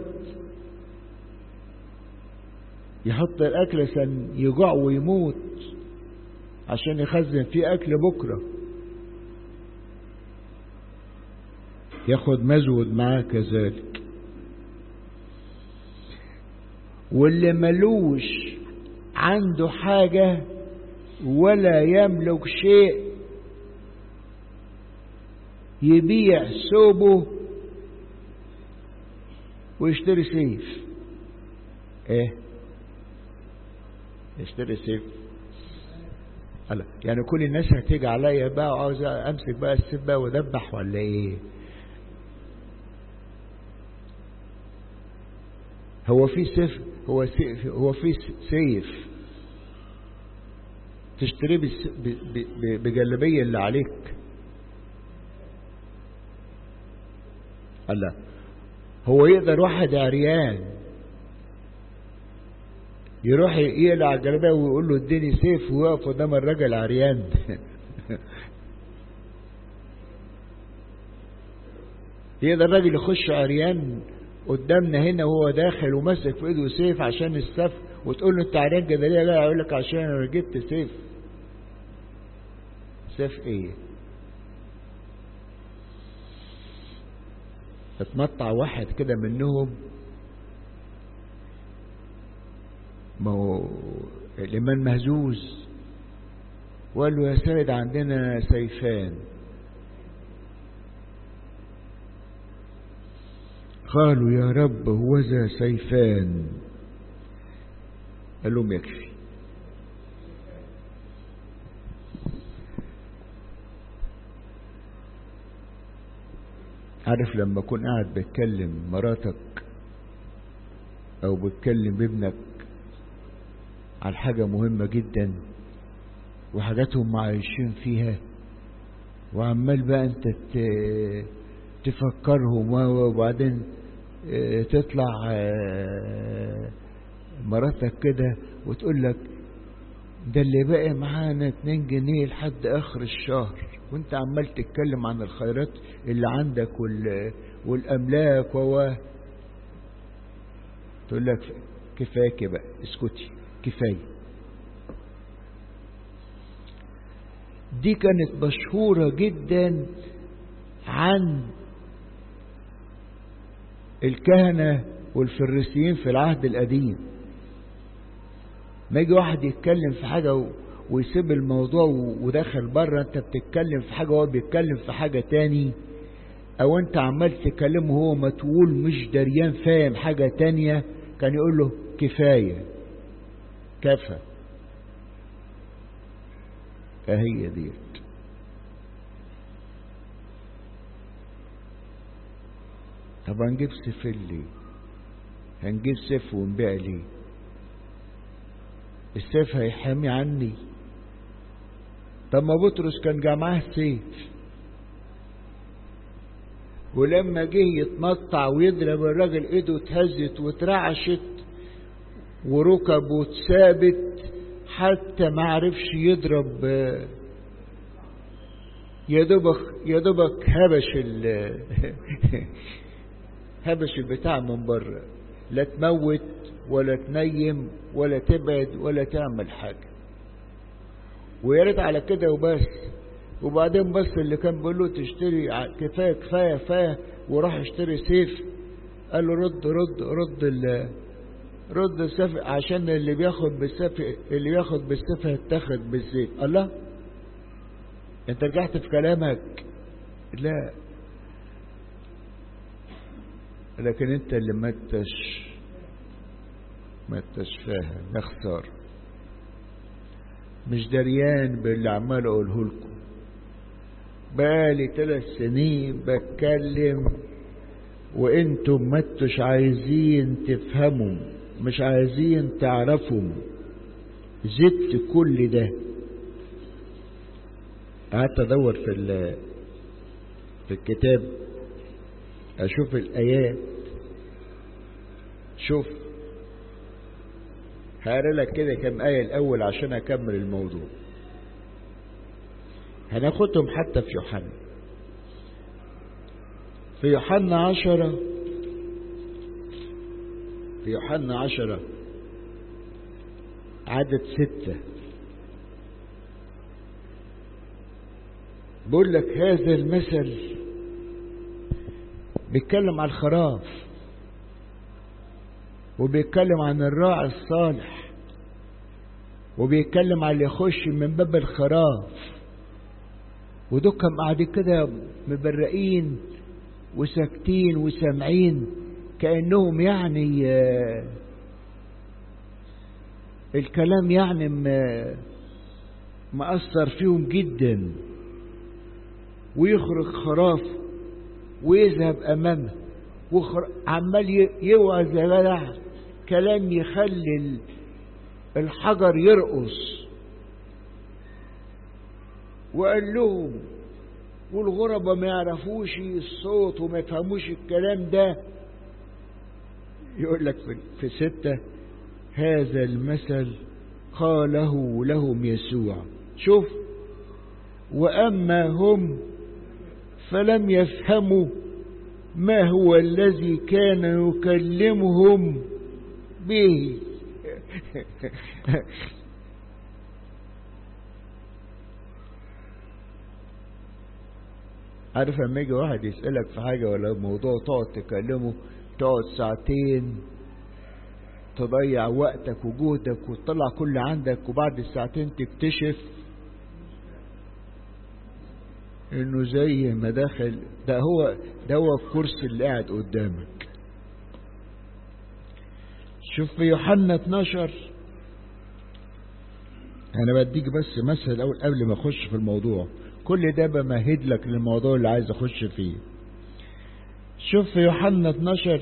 Speaker 1: يحط الاكل عشان يجوع ويموت عشان يخزن فيه اكل بكره ياخد مزود معاه كذلك واللي ملوش عنده حاجة ولا يملك شيء يبيع ثوبه ويشتري سيف ايه يشتري سيف هلا يعني كل الناس هتيجي عليا بقى وعاوز امسك بقى السيف بقى وادبح ولا ايه هو في سيف هو سيف هو في سيف تشتريه بجلبية اللي عليك الله هو يقدر واحد عريان يروح يقلع الجلابيه ويقول له اديني سيف ويقف قدام الراجل عريان يقدر الراجل يخش عريان قدامنا هنا وهو داخل وماسك في ايده سيف عشان السف وتقول له انت عريان كده ليه لا يقول لك عشان انا جبت سيف سيف ايه اتمطع واحد كده منهم ما هو الإمام مهزوز وقال له يا سيد عندنا سيفان قالوا يا رب هوذا سيفان قال لهم يكفي عارف لما اكون قاعد بتكلم مراتك او بتكلم بابنك عن حاجة مهمة جدا وحاجاتهم عايشين فيها وعمال بقى انت تفكرهم وبعدين تطلع مراتك كده وتقول لك ده اللي باقي معانا 2 جنيه لحد اخر الشهر وانت عمال تتكلم عن الخيرات اللي عندك وال... والاملاك و تقول لك كفاية بقى اسكتي كفاية دي كانت مشهورة جدا عن الكهنة والفريسيين في العهد القديم ما يجي واحد يتكلم في حاجة ويسيب الموضوع وداخل بره انت بتتكلم في حاجة وهو بيتكلم في حاجة تاني او انت عمال تكلمه وهو متقول مش دريان فاهم حاجة تانية كان يقول له كفاية كفى اهي ديت طب هنجيب سيف ليه هنجيب سيف ونبيع ليه السيف هيحامي عني طب ما بطرس كان جا معاه سيف ولما جه يتمطع ويضرب الراجل ايده اتهزت واترعشت وركبه اتثابت حتى ما عرفش يضرب يا دوبك يا دوبك هبش ال هبش البتاع من بره لا تموت ولا تنيم ولا تبعد ولا تعمل حاجة ويا ريت على كده وبس وبعدين بس اللي كان بيقول له تشتري كفايه كفايه كفايه وراح اشتري سيف قال له رد رد رد ال رد السيف عشان اللي بياخد بالسيف اللي ياخد بالسيف هيتاخد بالسيف الله انت رجعت في كلامك لا لكن انت اللي ما انتش ما انتش فاهم يا خساره مش دريان باللي عمال اقوله لكم بقالي ثلاث سنين بتكلم وانتم ما انتوش عايزين تفهموا مش عايزين تعرفوا زدت كل ده قعدت ادور في في الكتاب اشوف الايات شوف هقرا لك كده كم ايه الاول عشان اكمل الموضوع هناخدهم حتى في يوحنا في يوحنا عشرة في يوحنا عشرة عدد ستة بقول لك هذا المثل بيتكلم عن الخراف وبيتكلم عن الراعي الصالح وبيتكلم عن اللي يخش من باب الخراف ودكم قاعدين كده مبرقين وساكتين وسامعين كأنهم يعني الكلام يعني مأثر فيهم جدا ويخرج خراف ويذهب أمامه عمال يوعظ يا جدع كلام يخلي الحجر يرقص وقال لهم والغرباء ما يعرفوش الصوت وما يفهموش الكلام ده يقول لك في ستة هذا المثل قاله لهم يسوع شوف وأما هم فلم يفهموا ما هو الذي كان يكلمهم به عارف لما يجي واحد يسألك في حاجة ولا موضوع تقعد تكلمه تقعد ساعتين تضيع وقتك وجهدك وتطلع كل عندك وبعد الساعتين تكتشف انه زي ما داخل ده هو ده هو الكرسي اللي قاعد قدامك شوف في يوحنا 12 انا بديك بس مثل الاول قبل ما اخش في الموضوع كل ده بمهد لك للموضوع اللي عايز اخش فيه شوف في يوحنا 12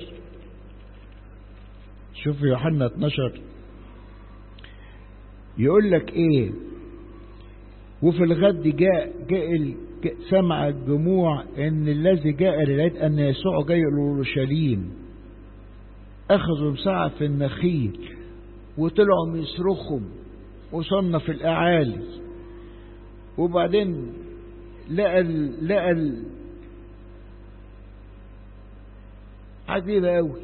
Speaker 1: شوف في يوحنا 12 يقول لك ايه وفي الغد جاء جاء سمع الجموع ان الذي جاء للعيد ان يسوع جاي اورشليم اخذوا مساعة في النخيل وطلعوا يصرخوا وصلنا في الاعالي وبعدين لقى ال لقى ال عجيبة قوي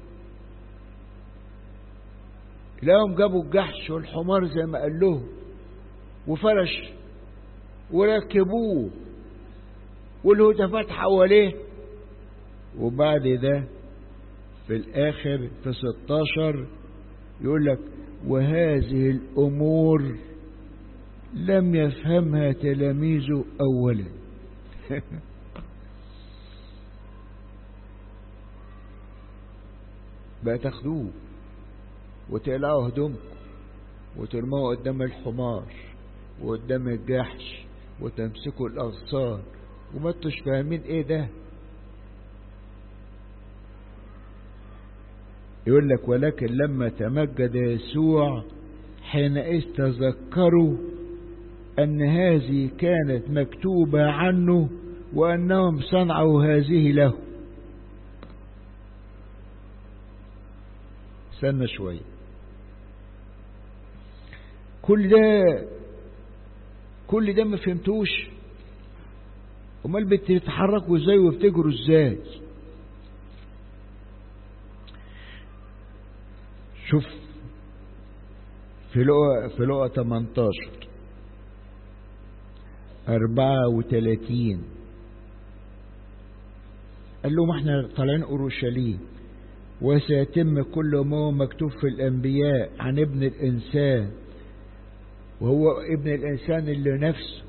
Speaker 1: لقاهم جابوا الجحش والحمار زي ما قال لهم وفرش وركبوه والهتافات حواليه وبعد ده في الآخر في 16 يقول لك وهذه الأمور لم يفهمها تلاميذه أولا بقى تاخدوه وتقلعوا هدومكم وترموه قدام الحمار وقدام الجحش وتمسكوا الأغصان وما انتوش فاهمين ايه ده يقول لك ولكن لما تمجد يسوع حينئذ تذكروا أن هذه كانت مكتوبة عنه وأنهم صنعوا هذه له استنى شوية كل ده كل ده ما فهمتوش امال بتتحركوا ازاي وبتجروا ازاي شوف في لقى في لقى 18 34 قال لهم احنا طالعين اورشليم وسيتم كل ما هو مكتوب في الانبياء عن ابن الانسان وهو ابن الانسان اللي نفسه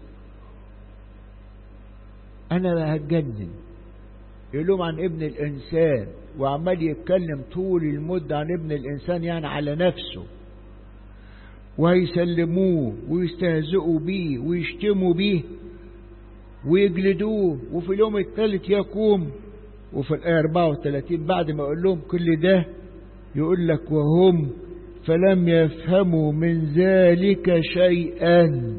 Speaker 1: انا هتجنن يقول لهم عن ابن الانسان وعمال يتكلم طول المدة عن ابن الانسان يعني على نفسه وهيسلموه ويستهزئوا بيه ويشتموا بيه ويجلدوه وفي اليوم الثالث يقوم وفي الآية 34 بعد ما أقول لهم كل ده يقول لك وهم فلم يفهموا من ذلك شيئا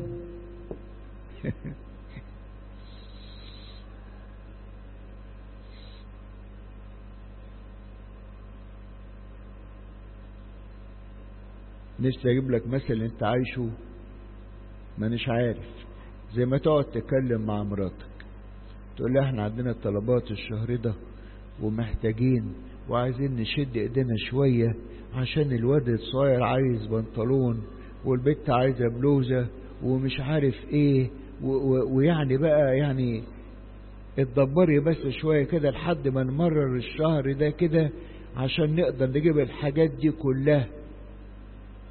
Speaker 1: نفسي اجيب لك مثل انت عايشه مانيش عارف زي ما تقعد تتكلم مع مراتك تقول لها احنا عندنا الطلبات الشهر ده ومحتاجين وعايزين نشد ايدينا شوية عشان الواد الصغير عايز بنطلون والبنت عايزة بلوزة ومش عارف ايه ويعني بقى يعني اتدبري بس شوية كده لحد ما نمرر الشهر ده كده عشان نقدر نجيب الحاجات دي كلها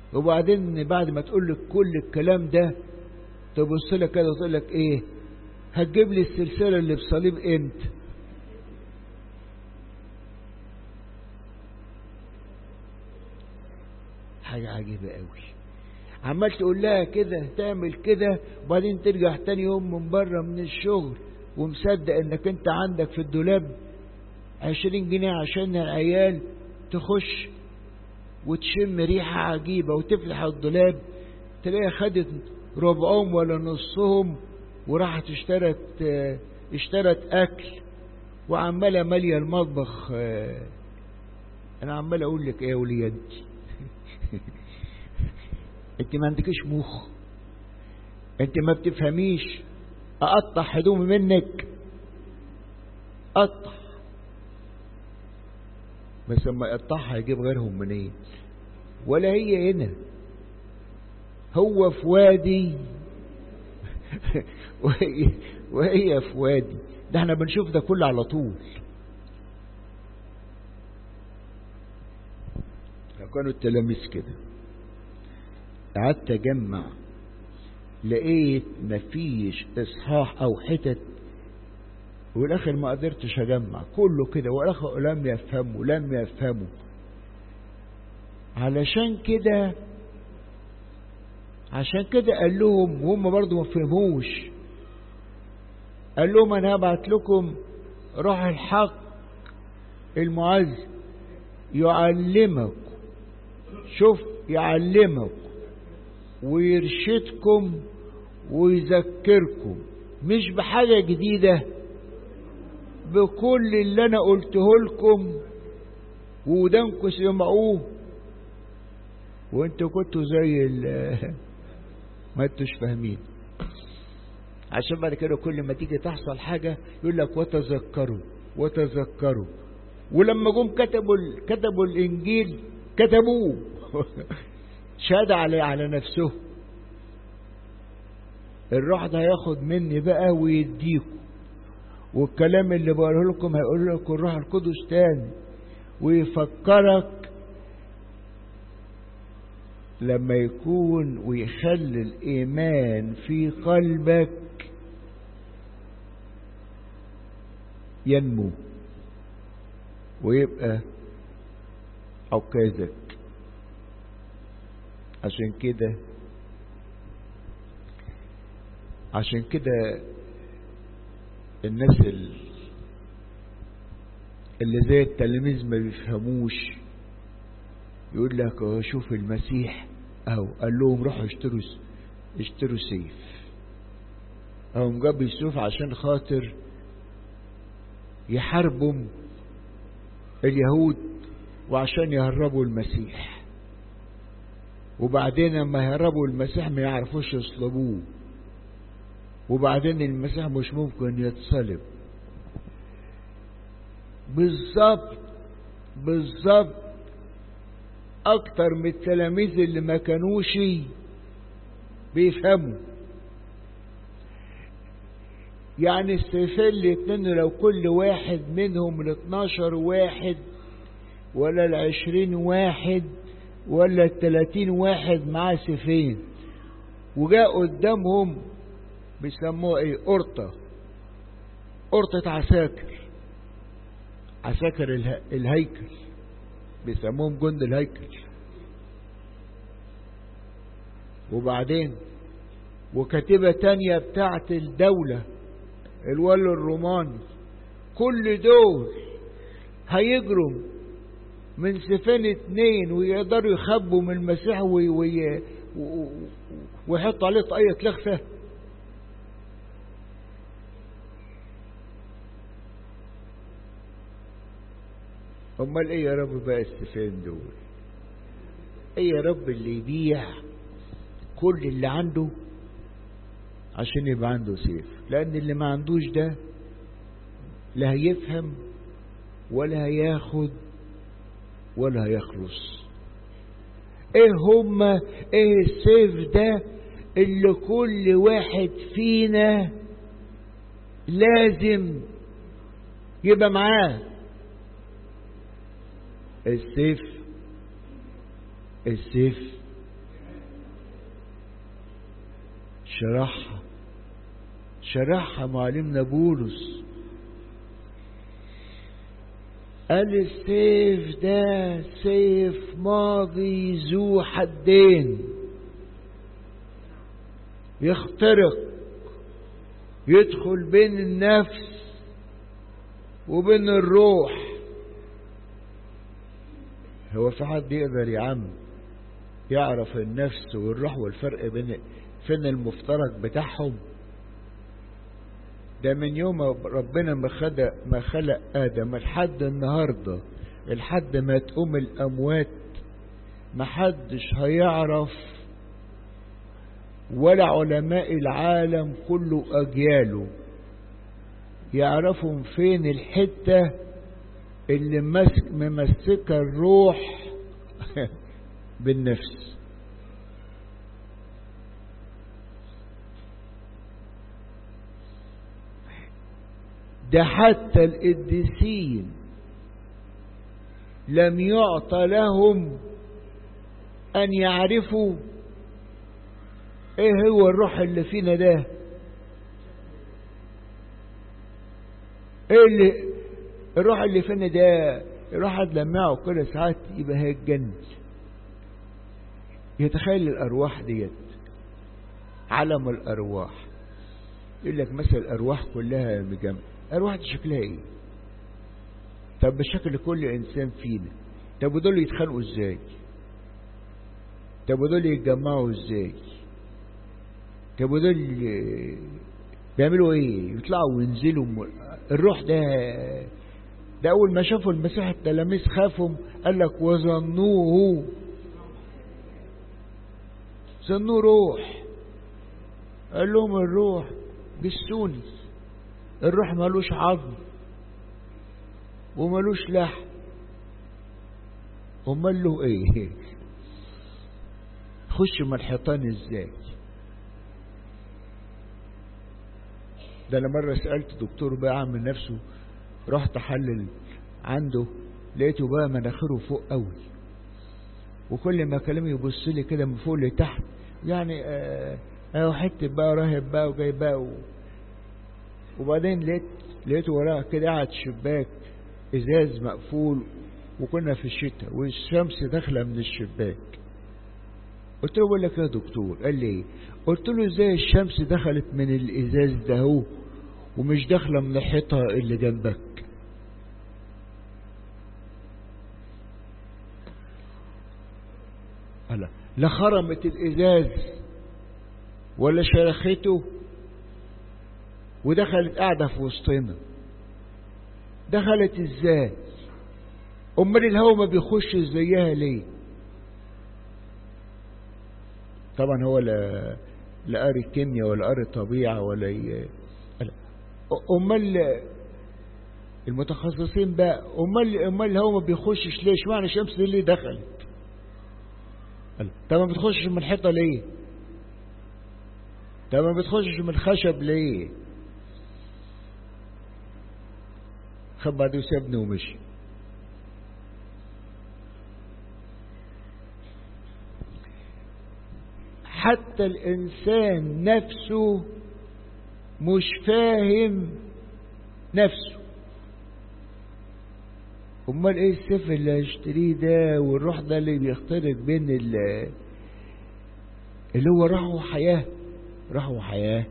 Speaker 1: وبعدين بعد ما تقول لك كل الكلام ده تبص لك كده وتقول لك ايه هتجيب لي السلسلة اللي بصليب امتى حاجة عجيبة قوي عمال تقول لها كده تعمل كده وبعدين ترجع تاني يوم من بره من الشغل ومصدق انك انت عندك في الدولاب عشرين جنيه عشان العيال تخش وتشم ريحة عجيبة وتفتح الدولاب تلاقي خدت ربعهم ولا نصهم وراحت اشترت اشترت اكل وعمالة مالية المطبخ انا عمال اقول لك ايه يا وليدي انت ما عندكش مخ انت ما بتفهميش اقطع هدومي منك قطع بس لما يقطعها يجيب غيرهم منين إيه؟ ولا هي هنا هو في وادي وهي, وهي في وادي ده احنا بنشوف ده كله على طول كانوا التلاميذ كده قعدت اجمع لقيت مفيش اصحاح او حتت والاخر ما قدرتش اجمع كله كده والاخر لم يفهموا لم يفهموا علشان كده عشان كده قال لهم وهم برضو ما فهموش قال لهم انا هبعت لكم روح الحق المعز يعلمك شوف يعلمك ويرشدكم ويذكركم مش بحاجة جديدة بكل اللي انا قلته لكم ودانكم سمعوه وانتوا كنتوا زي ما انتوش فاهمين عشان بعد كده كل ما تيجي تحصل حاجة يقول لك وتذكروا وتذكروا ولما جم كتبوا كتبوا الانجيل كتبوه شهادة على على نفسه الروح ده هياخد مني بقى ويديكم والكلام اللي بقوله لكم هيقول لكم الروح القدس تاني ويفكرك لما يكون ويخلي الإيمان في قلبك ينمو ويبقى عكازك عشان كده عشان كده الناس اللي زي التلاميذ ما بيفهموش يقول لك اه شوف المسيح اهو قال لهم روحوا اشتروا اشتروا سيف اهو جاب السيف عشان خاطر يحاربوا اليهود وعشان يهربوا المسيح وبعدين لما يهربوا المسيح ما يعرفوش يصلبوه وبعدين المسيح مش ممكن يتصلب بالظبط بالظبط اكتر من التلاميذ اللي ما كانوش بيفهموا يعني السيفين الاتنين لو كل واحد منهم ال 12 واحد ولا ال 20 واحد ولا ال 30 واحد معاه سيفين وجاء قدامهم بيسموها ايه قرطة قرطة عساكر عساكر اله... الهيكل بيسموهم جند الهيكل وبعدين وكتيبة تانية بتاعت الدولة الولي الروماني كل دول هيجروا من سفين اتنين ويقدروا يخبوا من المسيح وي وي ويحطوا عليه طاقية لخفة امال ايه يا رب بقى السفين دول ايه يا رب اللي يبيع كل اللي عنده عشان يبقى عنده سيف لان اللي ما عندوش ده لا هيفهم ولا هياخد ولا هيخلص ايه هما ايه السيف ده اللي كل واحد فينا لازم يبقى معاه السيف السيف شرحها شرحها معلمنا بولس قال السيف ده سيف ماضي ذو حدين يخترق يدخل بين النفس وبين الروح هو في حد يقدر يا عم يعرف النفس والروح والفرق بين فين المفترق بتاعهم ده من يوم ربنا ما خلق ما خلق ادم لحد النهارده لحد ما تقوم الاموات محدش هيعرف ولا علماء العالم كله اجياله يعرفهم فين الحته اللي ماسك ممسكه الروح بالنفس ده حتى القديسين لم يعطى لهم أن يعرفوا إيه هو الروح اللي فينا ده إيه اللي الروح اللي فينا ده الروح لمعه كل ساعات يبقى هيتجنن يتخيل الأرواح ديت عالم الأرواح يقول لك مثلا الأرواح كلها مجمع الأرواح دي شكلها إيه طب بشكل كل إنسان فينا طب ودول يتخانقوا إزاي طب ودول يتجمعوا إزاي طب ودول بيعملوا إيه يطلعوا وينزلوا الروح ده ده أول ما شافوا المسيح التلاميذ خافوا قال لك وظنوه ظنوه روح قال لهم الروح جسوني الروح ملوش عظم وملوش لحم امال له ايه خش من الحيطان ازاي ده انا مره سالت دكتور بقى عامل نفسه رحت احلل عنده لقيته بقى مناخيره فوق قوي وكل ما كلامي يبص لي كده من فوق لتحت يعني اه اه حته بقى راهب بقى وجاي بقى و... وبعدين لقيت لقيته وراه كده قاعد شباك ازاز مقفول وكنا في الشتاء والشمس داخله من الشباك قلت له بقول لك يا دكتور قال لي قلت له ازاي الشمس دخلت من الازاز ده هو ومش داخله من الحيطه اللي جنبك لا لا خرمت الازاز ولا شرخته ودخلت قاعدة في وسطنا دخلت ازاي امال الهوا ما بيخش زيها ليه طبعا هو لا لا قاري كيمياء ولا قاري طبيعة ولا ي... امال المتخصصين بقى امال امال الهوا ما بيخشش ليه اشمعنى الشمس دي اللي دخلت طب ما بتخشش من الحيطه ليه طب ما بتخشش من الخشب ليه خد بعديه وسابني ومشي حتى الإنسان نفسه مش فاهم نفسه امال ايه السيف اللي هيشتريه ده والروح ده اللي بيختلط بين اللي هو روح وحياة روح وحياة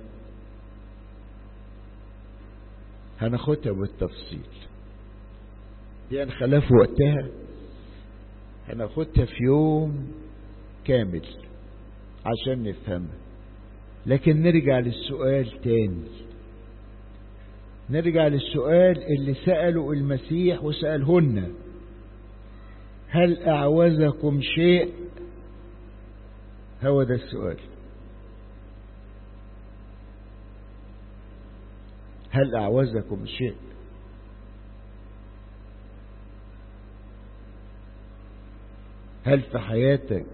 Speaker 1: هناخدها بالتفصيل دي خلاف وقتها هناخدها في يوم كامل عشان نفهمها لكن نرجع للسؤال تاني نرجع للسؤال اللي سأله المسيح وسألهن هل أعوزكم شيء هو ده السؤال هل أعوزكم شيء هل في حياتك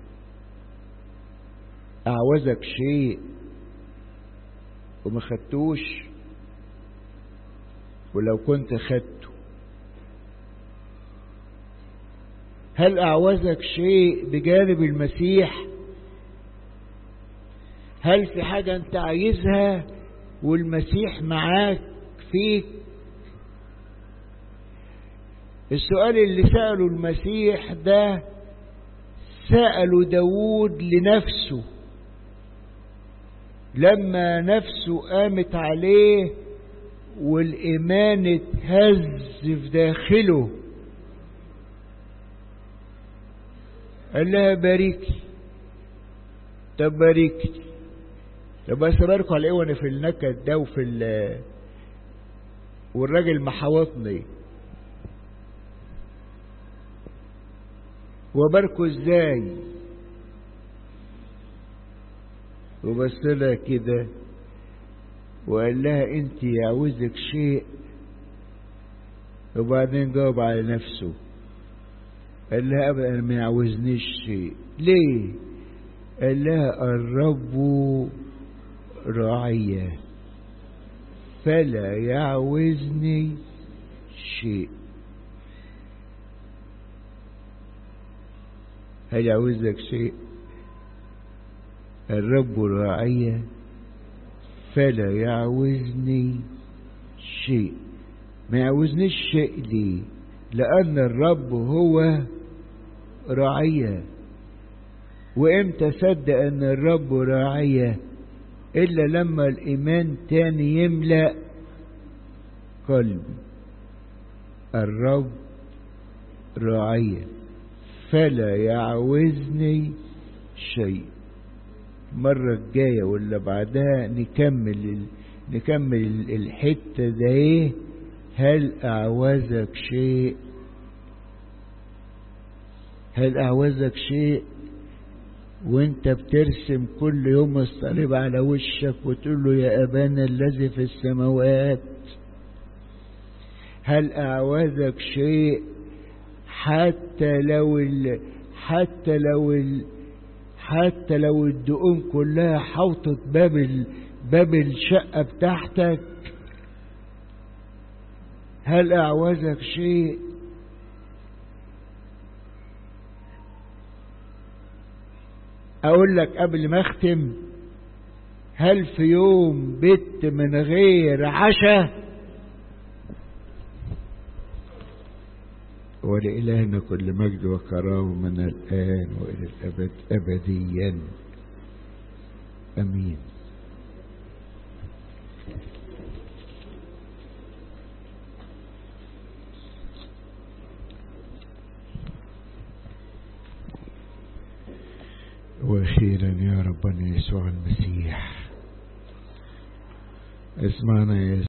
Speaker 1: أعوزك شيء وما خدتوش ولو كنت خدته هل أعوزك شيء بجانب المسيح هل في حاجة أنت عايزها والمسيح معاك فيك السؤال اللي سأله المسيح ده سأله داود لنفسه لما نفسه قامت عليه والإيمان اتهز في داخله قال لها باركي طب باركتي طب أسراركم على إيه وأنا في النكد ده وفي ال والراجل محاوطني وباركه ازاي وبص لها كده وقال لها انت يعوزك شيء وبعدين جاوب على نفسه قال لها ابدا انا ما يعوزنيش شيء ليه قال لها الرب راعية فلا يعوزني شيء هل يعوزك شيء الرب راعية فلا يعوزني شيء ما يعوزنيش شيء ليه لأن الرب هو راعية وإمتى صدق أن الرب راعية إلا لما الإيمان تاني يملأ قلبي الرب راعية فلا يعوزني شيء المرة الجاية ولا بعدها نكمل نكمل الحتة ده ايه هل أعوزك شيء هل أعوزك شيء وانت بترسم كل يوم الصليب على وشك وتقول له يا أبانا الذي في السماوات هل أعوزك شيء حتى لو ال حتى لو ال حتى لو الدقون كلها حوطت باب ال باب الشقة بتاعتك هل أعوزك شيء أقول لك قبل ما أختم هل في يوم بت من غير عشاء ولإلهنا كل مجد وكرامة من الآن وإلى الأبد أبديا أمين وأخيرا يا ربنا يسوع المسيح اسمعنا يا